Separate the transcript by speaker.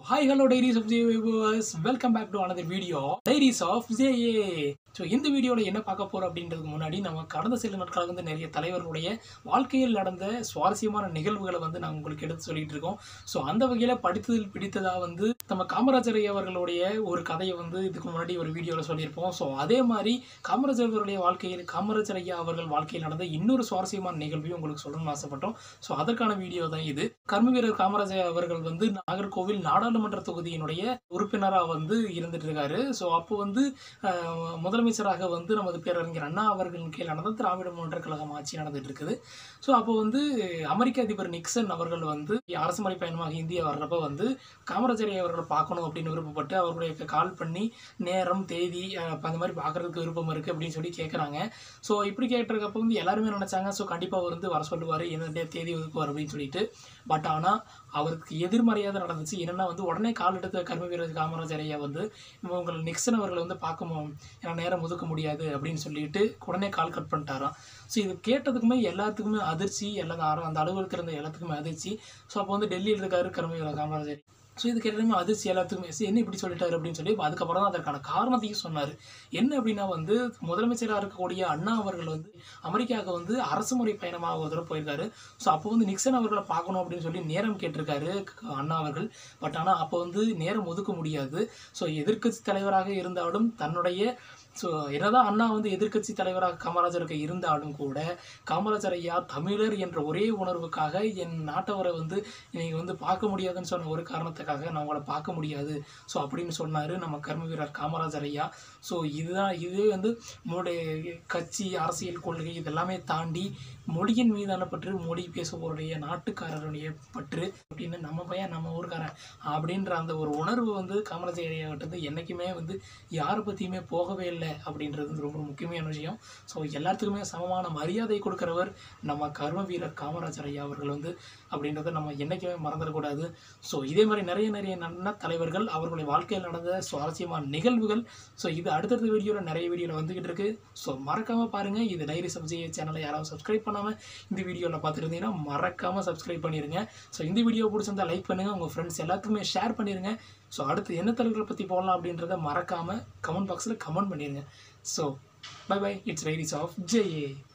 Speaker 1: hi hello diaries of J viewers welcome back to another video diaries of JA so இந்த வீடியோவில் என்ன பார்க்க போகிறோம் அப்படின்றதுக்கு முன்னாடி நம்ம கடந்த சில நாட்களாக வந்து நிறைய தலைவர்களுடைய வாழ்க்கையில் நடந்த சுவாரஸ்யமான நிகழ்வுகளை வந்து நாங்கள் உங்களுக்கு எடுத்து சொல்லிட்டு இருக்கோம் ஸோ அந்த வகையில் படித்ததில் பிடித்ததாக வந்து நம்ம காமராஜர் ஐயா அவர்களுடைய ஒரு கதையை வந்து இதுக்கு முன்னாடி ஒரு வீடியோவில் சொல்லியிருப்போம் ஸோ அதே மாதிரி காமராஜர் அவர்களுடைய வாழ்க்கையில் காமராஜர் ஐயா அவர்கள் வாழ்க்கையில் நடந்த இன்னொரு சுவாரஸ்யமான நிகழ்வையும் உங்களுக்கு சொல்லணும்னு ஆசைப்பட்டோம் ஸோ அதற்கான வீடியோ தான் இது கர்ம வீரர் காமராஜர் அவர்கள் வந்து நாகர்கோவில் நாடாளுமன்ற தொகுதியினுடைய உறுப்பினராக வந்து இருந்துட்டு இருக்காரு ஸோ அப்போ வந்து அஹ், முதலமைச்சராக வந்து நமது பேரறிஞர் அண்ணா அவர்களின் கீழ் நடந்த திராவிட முன்னேற்ற கழகம் ஆட்சி நடந்துட்டு இருக்குது ஸோ அப்போ வந்து அமெரிக்க அதிபர் நிக்சன் அவர்கள் வந்து அரசுமுறை பயணமாக இந்தியா வர்றப்ப வந்து காமராஜர் ஐயா அவர்களை பார்க்கணும் அப்படின்னு விருப்பப்பட்டு அவர்களுடைய கால் பண்ணி நேரம் தேதி அஹ், அந்த மாதிரி பார்க்கறதுக்கு விருப்பம் இருக்குது அப்படின்னு சொல்லி கேட்குறாங்க ஸோ இப்படி கேட்டிருக்கப்போ வந்து எல்லாருமே நினச்சாங்க ஸோ கண்டிப்பாக அவர் வந்து வர சொல்லுவார் என்ன தேதி ஒதுக்குவார் அப்படின்னு சொல்லிட்டு பட் ஆனால் அவருக்கு எதிர்மறையாக தான் நடந்துச்சு என்னென்னா வந்து உடனே கால் எடுத்த கர்ம வீரர் காமராஜர் ஐயா வந்து உங்களை நிக்சன் அவர்களை வந்து பார்க்கணும் ஏன்னா நேரம் ஒதுக்க முடியாது அப்படின்னு சொல்லிட்டு உடனே கால் கட் பண்ணிட்டாராம் ஸோ இது கேட்டதுக்குமே எல்லாத்துக்குமே அதிர்ச்சி எல்லாரும் அந்த அலுவலகத்தில் இருந்த எல்லாத்துக்குமே அதிர்ச்சி ஸோ அப்போ வந்து டெல்லியில் இருக்காரு கர்ம வீரர் காமராஜர் ஸோ இதுக்கு எல்லாமே அதிர்ச்சி எல்லாத்துக்குமே சரி, என்ன இப்படி சொல்லிட்டாரு அப்படின்னு சொல்லி அதுக்கப்புறம் தான் அதற்கான காரணத்தையும் சொன்னார் என்ன அப்படின்னா வந்து முதலமைச்சராக இருக்கக்கூடிய அண்ணா அவர்கள் வந்து அமெரிக்காவுக்கு வந்து அரசு முறை பயணமாக ஒரு தடவை போயிருக்காரு ஸோ அப்போ வந்து நிக்சன் அவர்களை பார்க்கணும் அப்படின்னு சொல்லி நேரம் கேட்டிருக்காரு க- அண்ணா அவர்கள் பட் ஆனால் அப்போ வந்து நேரம் ஒதுக்க முடியாது ஸோ எதிர்க்கட்சி தலைவராக இருந்தாலும் தன்னுடைய ஸோ என்னதான் அண்ணா வந்து எதிர்க்கட்சி தலைவராக காமராஜருக்கு இருந்தாலும் கூட காமராஜர் ஐயா தமிழர் என்ற ஒரே உணர்வுக்காக என் நாட்டவரை வந்து நீங்கள் வந்து பார்க்க முடியாதுன்னு சொன்ன ஒரு காரணத்துக்காக நான் உங்களை பார்க்க முடியாது ஸோ அப்படின்னு சொன்னார் நம்ம கர்ம வீரர் காமராஜர் ஐயா ஸோ இதுதான் இதுவே வந்து நம்மளுடைய கட்சி அரசியல் கொள்கை இதெல்லாமே தாண்டி மொழியின் மீதான பற்று மொழி பேசுபவருடைய நாட்டுக்காரருடைய பற்று அப்படின்னு நம்ம பையன் நம்ம ஊர்க்காரன் அப்படின்ற அந்த ஒரு உணர்வு வந்து காமராஜர் ஐயா கிட்ட இருந்து என்றைக்குமே வந்து யாரை பற்றியுமே போகவே இல்லை அப்படின்றது வந்து ரொம்ப முக்கியமான விஷயம் ஸோ எல்லாத்துக்குமே சமமான மரியாதை கொடுக்குறவர் நம்ம கர்ம வீரர் காமராஜர் ஐயா அவர்கள் வந்து அப்படின்றத நம்ம என்றைக்குமே மறந்துடக்கூடாது ஸோ இதே மாதிரி நிறைய நிறைய நல்ல தலைவர்கள் அவர்களுடைய வாழ்க்கையில் நடந்த சுவாரஸ்யமான நிகழ்வுகள் ஸோ இது அடுத்தடுத்த வீடியோவில் நிறைய வீடியோவில் வந்துக்கிட்டு இருக்கு ஸோ மறக்காமல் பாருங்கள் இது டைரி சப்ஜி சேனலை யாராவது சப்ஸ்கிரைப் பண்ணாமல் இந்த வீடியோவில் பார்த்துருந்தீங்கன்னா மறக்காமல் சப்ஸ்கிரைப் பண்ணிடுங்க ஸோ இந்த வீடியோ பிடிச்சிருந்தா லைக் பண்ணுங்கள் உங்கள் ஃப்ரெண்ட்ஸ் எல்லாத்துக்குமே ஷேர் பண்ணிடுங்க ஸோ அடுத்து என்ன தலைவர்களை பற்றி போடலாம் அப்படின்றத மறக்காமல் கமெண்ட் பாக்ஸில் கமெண்ட் பண்ணிடுங்க so bye bye it's diaries of J